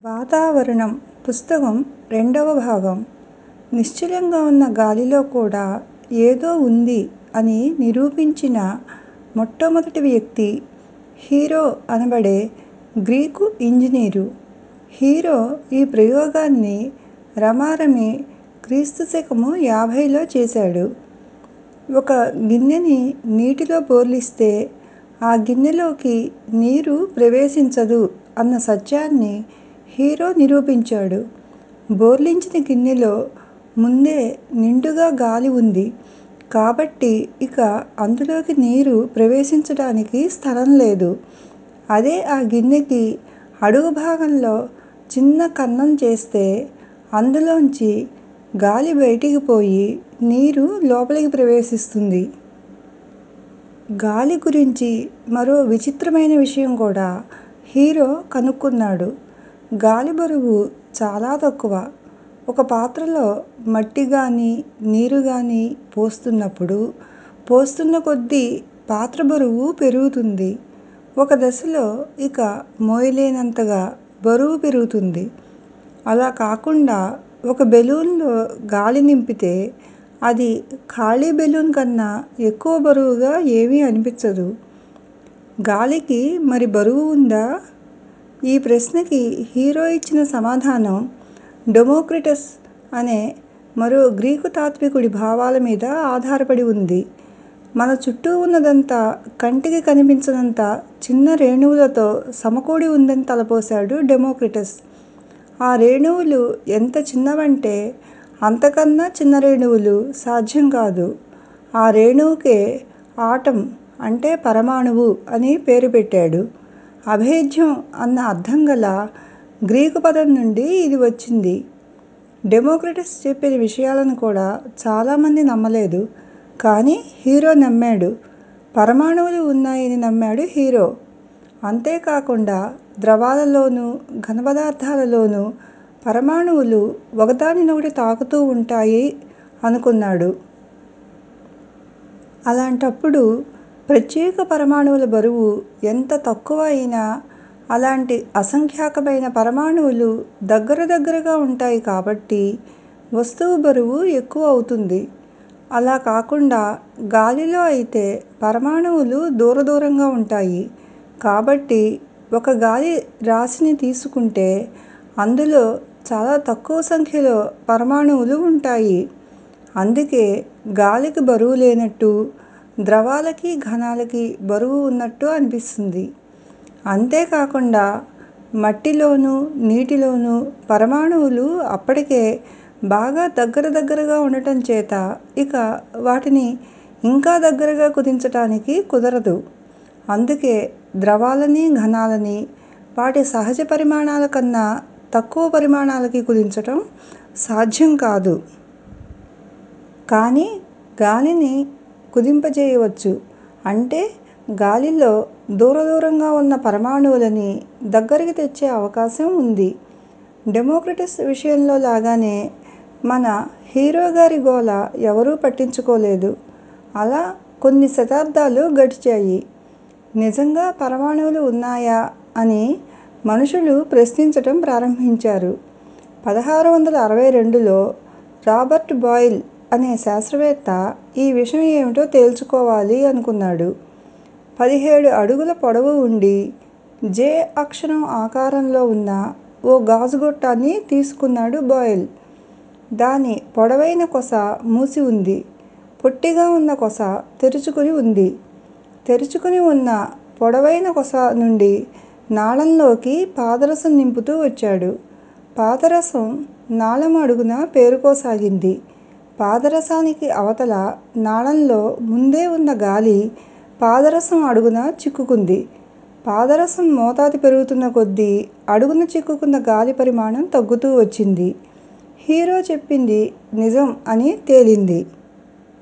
వాతావరణం పుస్తకం రెండవ భాగం నిశ్చలంగా ఉన్న గాలిలో కూడా ఏదో ఉంది అని నిరూపించిన మొట్టమొదటి వ్యక్తి హీరో అనబడే గ్రీకు ఇంజనీరు. హీరో ఈ ప్రయోగాన్ని రమారమి క్రీస్తు శకము యాభైలో చేశాడు. ఒక గిన్నెని నీటిలో బోర్లిస్తే ఆ గిన్నెలోకి నీరు ప్రవేశించదు అన్న సత్యాన్ని హీరో నిరూపించాడు. బోర్లించిన గిన్నెలో ముందే నిండుగా గాలి ఉంది కాబట్టి ఇక అందులోకి నీరు ప్రవేశించటానికి స్థలం లేదు. అదే ఆ గిన్నెకి అడుగు భాగంలో చిన్న కన్నం చేస్తే అందులోంచి గాలి బయటికి పోయి నీరు లోపలికి ప్రవేశిస్తుంది. గాలి గురించి మరో విచిత్రమైన విషయం కూడా హీరో కనుక్కున్నాడు. గాలి బరువు చాలా తక్కువ. ఒక పాత్రలో మట్టి గానీ, నీరు గానీ పోస్తున్నప్పుడు పోస్తున్న కొద్దీ పాత్ర బరువు పెరుగుతుంది. ఒక దశలో ఇక మోయలేనంతగా బరువు పెరుగుతుంది. అలా కాకుండా ఒక బెలూన్లో గాలి నింపితే అది ఖాళీ బెలూన్ కన్నా ఎక్కువ బరువుగా ఏమీ అనిపించదు. గాలికి మరి బరువు ఉందా? ఈ ప్రశ్నకి హీరో ఇచ్చిన సమాధానం డెమోక్రిటస్ అనే మరో గ్రీకు తాత్వికుడి భావాల మీద ఆధారపడి ఉంది. మన చుట్టూ ఉన్నదంతా కంటికి కనిపించనంత చిన్న రేణువులతో సమకూడి ఉందని తలపోశాడు డెమోక్రిటస్. ఆ రేణువులు ఎంత చిన్నవంటే అంతకన్నా చిన్న రేణువులు సాధ్యం కాదు. ఆ రేణువుకే ఆటమ్ అంటే పరమాణువు అని పేరు పెట్టాడు. అభేద్యం అన్న అర్థం గల గ్రీకు పదం నుండి ఇది వచ్చింది. డెమోక్రిటస్ చెప్పిన విషయాలను కూడా చాలామంది నమ్మలేదు. కానీ హీరో నమ్మాడు. పరమాణువులు ఉన్నాయని నమ్మాడు హీరో. అంతేకాకుండా ద్రవాలలోనూ, ఘనపదార్థాలలోనూ పరమాణువులు ఒకదానినొకటి తాకుతూ ఉంటాయి అనుకున్నాడు. అలాంటప్పుడు ప్రత్యేక పరమాణువుల బరువు ఎంత తక్కువ అయినా అలాంటి అసంఖ్యాకమైన పరమాణువులు దగ్గర దగ్గరగా ఉంటాయి కాబట్టి వస్తువు బరువు ఎక్కువ అవుతుంది. అలా కాకుండా గాలిలో అయితే పరమాణువులు దూర దూరంగా ఉంటాయి. కాబట్టి ఒక గాలి రాశిని తీసుకుంటే అందులో చాలా తక్కువ సంఖ్యలో పరమాణువులు ఉంటాయి. అందుకే గాలికి బరువు లేనట్టు, ద్రవాలకి, ఘనాలకి బరువు ఉన్నట్టు అనిపిస్తుంది. అంతేకాకుండా మట్టిలోనూ, నీటిలోనూ పరమాణువులు అప్పటికే బాగా దగ్గర దగ్గరగా ఉండటం చేత ఇక వాటిని ఇంకా దగ్గరగా కుదించటానికి కుదరదు. అందుకే ద్రవాలని, ఘనాలని వాటి సహజ పరిమాణాల కన్నా తక్కువ పరిమాణాలకి కుదించటం సాధ్యం కాదు. కానీ గాలిని కుదింపజేయవచ్చు. అంటే గాలిలో దూర దూరంగా ఉన్న పరమాణువులని దగ్గరకి తెచ్చే అవకాశం ఉంది. డెమోక్రిటస్ విషయంలో లాగానే మన హీరోగారి గోల ఎవరూ పట్టించుకోలేదు. అలా కొన్ని శతాబ్దాలు గడిచాయి. నిజంగా పరమాణువులు ఉన్నాయా అని మనుషులు ప్రశ్నించటం ప్రారంభించారు. పదహారు వందల అరవై రెండులో రాబర్ట్ బాయిల్ అనే శాస్త్రవేత్త ఈ విషయం ఏమిటో తేల్చుకోవాలి అనుకున్నాడు. పదిహేడు అడుగుల పొడవు ఉండి, జే అక్షరం ఆకారంలో ఉన్న ఓ గాజు గొట్టాన్ని తీసుకున్నాడు బాయిల్. దాని పొడవైన కొస మూసి ఉంది. పొట్టిగా ఉన్న కొస తెరుచుకుని ఉంది. తెరుచుకుని ఉన్న పొడవైన కొస నుండి నాళంలోకి పాదరసం నింపుతూ వచ్చాడు. పాదరసం నాళం అడుగున పేరుకోసాగింది. పాదరసానికి అవతల నాళంలో ముందే ఉన్న గాలి పాదరసం అడుగున చిక్కుకుంది. పాదరసం మోతాదు పెరుగుతున్న కొద్దీ అడుగున చిక్కుకున్న గాలి పరిమాణం తగ్గుతూ వచ్చింది. హీరో చెప్పింది నిజం అని తేలింది.